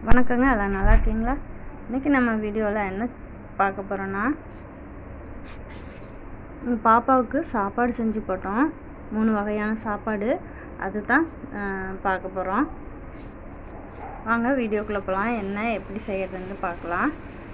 வணக்கங்க எல்லாம் நல்லா இருக்கீங்களா இன்றைக்கி நம்ம வீடியோவில் என்ன பார்க்க போகிறோன்னா எங்கள் பாப்பாவுக்கு சாப்பாடு செஞ்சு போட்டோம் மூணு வகையான சாப்பாடு அதுதான் அஹ், பார்க்க போகிறோம் வாங்க வீடியோக்குள்ளே போகலாம் என்ன எப்படி செய்யறதுன்னு பார்க்கலாம்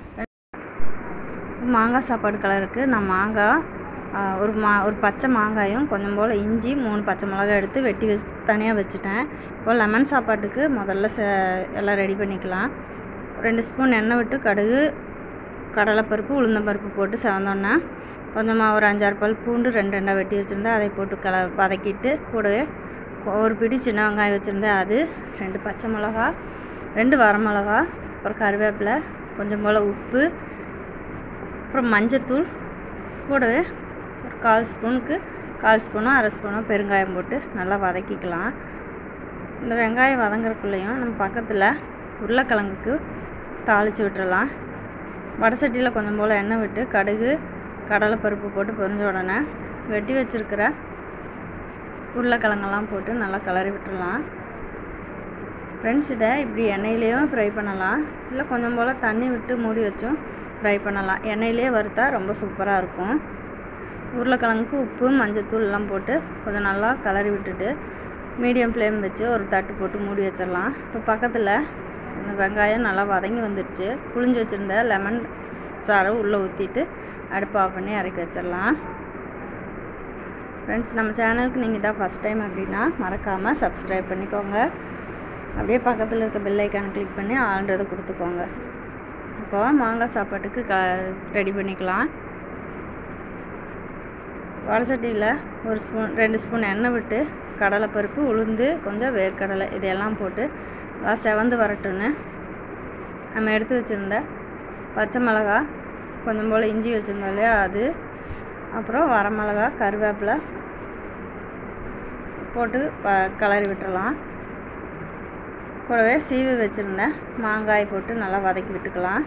மாங்காய் சாப்பாடு கலருக்கு நான் மாங்காய் ஆஹ், ஒரு மா ஒரு பச்சை மாங்காயும் கொஞ்சம் போல் இஞ்சி மூணு பச்சை மிளகாய் எடுத்து வெட்டி வச்சு தனியாக வச்சுட்டேன் இப்போ லெமன் சாப்பாட்டுக்கு முதல்ல ச எல்லாம் ரெடி பண்ணிக்கலாம் ரெண்டு ஸ்பூன் எண்ணெய் விட்டு கடுகு கடலைப்பருப்பு உளுந்தம்பருப்பு போட்டு செவந்தோன்னே கொஞ்சமாக ஒரு அஞ்சாறு பல் பூண்டு ரெண்டு ரெண்டாக வெட்டி வச்சுருந்தேன் அதை போட்டு கல வதக்கிட்டு கூடவே ஒரு பிடி சின்ன வெங்காயம் வச்சுருந்தேன் அது ரெண்டு பச்சை மிளகா ரெண்டு வரமிளகா அப்புறம் கருவேப்பிலை கொஞ்சம் போல் உப்பு அப்புறம் மஞ்சத்தூள் கூடவே ஒரு கால் ஸ்பூனுக்கு கால் ஸ்பூனோ அரை ஸ்பூனோ பெருங்காயம் போட்டு நல்லா வதக்கிக்கலாம் இந்த வெங்காயம் வதங்குறக்குள்ளேயும் நம்ம பக்கத்தில் உருளைக்கிழங்குக்கு தாளித்து விட்டுறலாம் வடை சட்டியில் கொஞ்சம் போல் எண்ணெய் விட்டு கடுகு கடலைப்பருப்பு போட்டு பொரிஞ்ச உடனே வெட்டி வச்சுருக்கிற உருளைக்கிழங்கெல்லாம் போட்டு நல்லா கிளறி விட்டுறலாம் ஃப்ரெண்ட்ஸ் இதை இப்படி எண்ணெயிலையும் ஃப்ரை பண்ணலாம் இல்லை கொஞ்சம் போல் தண்ணி விட்டு மூடி வச்சும் ஃப்ரை பண்ணலாம் எண்ணெயிலே வறுத்தா ரொம்ப சூப்பராக இருக்கும் உருளைக்கிழங்குக்கு உப்பு மஞ்சத்தூள் எல்லாம் போட்டு கொஞ்சம் நல்லா கிளறி விட்டுட்டு மீடியம் ஃப்ளேம் வச்சு ஒரு தட்டு போட்டு மூடி வச்சிடலாம் இப்போ பக்கத்தில் இந்த வெங்காயம் நல்லா வதங்கி வந்துடுச்சு புளிஞ்சு வச்சுருந்த லெமன் சாறை உள்ளே ஊற்றிட்டு அடுப்பு ஆஃப் பண்ணி இறக்கி வச்சிடலாம் ஃப்ரெண்ட்ஸ் நம்ம சேனலுக்கு நீங்கள் தான் ஃபஸ்ட் டைம் அப்படின்னா மறக்காமல் சப்ஸ்கிரைப் பண்ணிக்கோங்க அப்படியே பக்கத்தில் இருக்க பெல் ஐக்கான் கிளிக் பண்ணி ஆல்ன்றதை கொடுத்துக்கோங்க இப்போ மாங்காய் சாப்பாட்டுக்கு க ரெடி பண்ணிக்கலாம் வடை சட்டியில் ஒரு ஸ்பூன் ரெண்டு ஸ்பூன் எண்ணெய் விட்டு கடலைப்பருப்பு உளுந்து கொஞ்சம் வேர்க்கடலை இதையெல்லாம் போட்டு நல்லா செவந்து வரட்டுன்னு நம்ம எடுத்து வச்சுருந்த பச்சை மிளகா கொஞ்சம் போல் இஞ்சி வச்சுருந்தோம் இல்லையா அது அப்புறம் வரமிளகா கருவேப்பிலை போட்டு ப கிளறி விட்டுறலாம் கூடவே சீவி வச்சுருந்தேன் மாங்காய் போட்டு நல்லா வதக்கி விட்டுக்கலாம்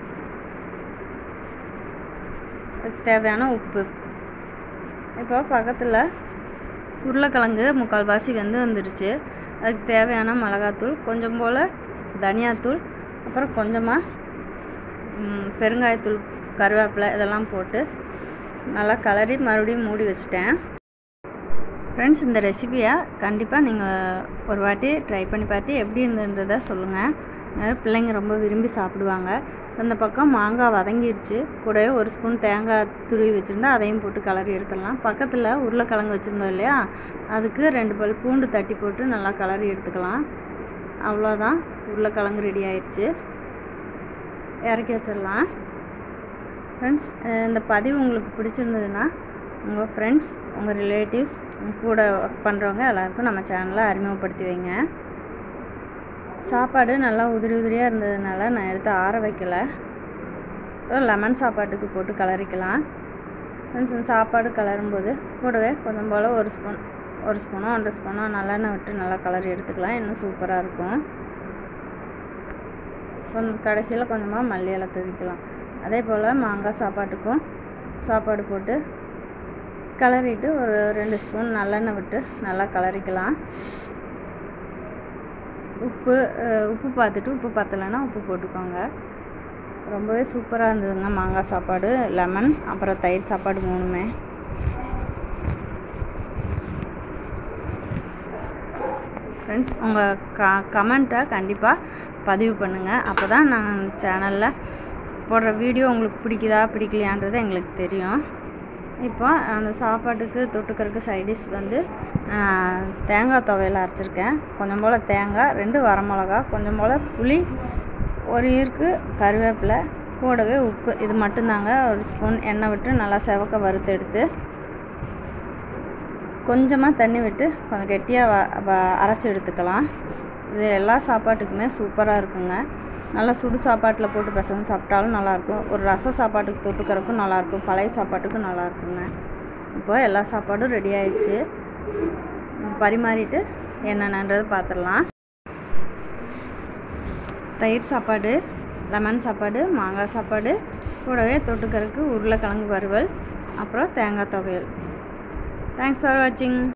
அதுக்கு தேவையான உப்பு இப்போ பக்கத்தில் உருளைக்கிழங்கு முக்கால்வாசி வெந்து வந்துடுச்சு அதுக்கு தேவையான மிளகாத்தூள் கொஞ்சம் போல் தனியாத்தூள் அப்புறம் கொஞ்சமாக ம், பெருங்காயத்தூள் கருவேப்பிலை இதெல்லாம் போட்டு நல்லா கலரி மறுபடியும் மூடி வச்சுட்டேன் ஃப்ரெண்ட்ஸ் இந்த ரெசிபியை கண்டிப்பாக நீங்கள் ஒரு வாட்டி ட்ரை பண்ணி பார்த்து எப்படி இருந்ததுன்றதை சொல்லுங்கள் அதனால பிள்ளைங்க ரொம்ப விரும்பி சாப்பிடுவாங்க அந்த பக்கம் மாங்காய் வதங்கிருச்சு கூடவே ஒரு ஸ்பூன் தேங்காய் துருவி வச்சுருந்தா அதையும் போட்டு கலரி எடுத்துடலாம் பக்கத்தில் உருளைக்கிழங்கு வச்சுருந்தோம் இல்லையா அதுக்கு ரெண்டு பல் பூண்டு தட்டி போட்டு நல்லா கலரி எடுத்துக்கலாம் அவ்வளோதான் உருளைக்கிழங்கு ரெடி ஆயிடுச்சு இறக்கி வச்சிடலாம் ஃப்ரெண்ட்ஸ் இந்த பதிவு உங்களுக்கு பிடிச்சிருந்ததுன்னா உங்கள் ஃப்ரெண்ட்ஸ் உங்கள் ரிலேட்டிவ்ஸ் உங்கள் கூட ஒர்க் பண்ணுறவங்க எல்லாருக்கும் நம்ம சேனலை அறிமுகப்படுத்தி வைங்க சாப்பாடு நல்லா உதிரி உதிரியாக இருந்ததுனால நான் எடுத்து ஆற வைக்கல லெமன் சாப்பாட்டுக்கு போட்டு கலரிக்கலாம் ஃப்ரெண்ட்ஸ் இந்த சாப்பாடு கலரும்போது கூடவே கொஞ்சம் போல் ஒரு ஸ்பூன் ஒரு ஸ்பூனோ ஒன்றரை ஸ்பூனோ நல்லெண்ணெய் விட்டு நல்லா கலரி எடுத்துக்கலாம் இன்னும் சூப்பராக இருக்கும் கொஞ்சம் கடைசியில் கொஞ்சமாக மல்லி இலை தூவிக்கலாம் அதே போல் மாங்காய் சாப்பாட்டுக்கும் சாப்பாடு போட்டு கிளறிட்டு ஒரு ரெண்டு ஸ்பூன் நல்லெண்ணெய் விட்டு நல்லா கிளறிக்கலாம் உப்பு அஹ், உப்பு பார்த்துட்டு உப்பு பத்தலைன்னா உப்பு போட்டுக்கோங்க ரொம்பவே சூப்பராக இருந்ததுங்க மாங்காய் சாப்பாடு லெமன் அப்புறம் தயிர் சாப்பாடு மூணுமே ஃப்ரெண்ட்ஸ் உங்கள் க கமெண்ட்டை கண்டிப்பாக பதிவு பண்ணுங்கள் அப்போ தான் நான் சேனலில் போடுற வீடியோ உங்களுக்கு பிடிக்குதா பிடிக்கலையான்றது எங்களுக்கு தெரியும் இப்போ அந்த சாப்பாட்டுக்கு தொட்டுக்கிறதுக்கு சைடிஷ் வந்து ஆஹ், தேங்காய் துவையல் அரைச்சிருக்கேன் கொஞ்சம் போல் தேங்காய் ரெண்டு வரமிளகா கொஞ்சம் போல் புளி ஒரு ஈர்க்கு கருவேப்பிலை கூடவே உப்பு இது மட்டும்தாங்க ஒரு ஸ்பூன் எண்ணெய் விட்டு நல்லா செவக்க வறுத்து எடுத்து கொஞ்சமாக தண்ணி விட்டு கொஞ்சம் கெட்டியாக வ வ அரைச்சி எடுத்துக்கலாம் இது எல்லா சாப்பாட்டுக்குமே சூப்பராக இருக்குங்க நல்லா சுடு சாப்பாட்டில் போட்டு பசங்க சாப்பிட்டாலும் நல்லாயிருக்கும் ஒரு ரச சாப்பாட்டுக்கு தொட்டுக்கிறதுக்கும் நல்லாயிருக்கும் பழைய சாப்பாட்டுக்கும் நல்லா இருக்குங்க இப்போ எல்லா சாப்பாடும் ரெடி ஆயிடுச்சு பரிமாறிட்டு என்னென்னன்றது பார்த்துடலாம் தயிர் சாப்பாடு லெமன் சாப்பாடு மாங்காய் சாப்பாடு கூடவே தொட்டுக்கிறதுக்கு உருளைக்கிழங்கு வறுவல் அப்புறம் தேங்காய் துவையல் தேங்க்ஸ் ஃபார் வாட்சிங்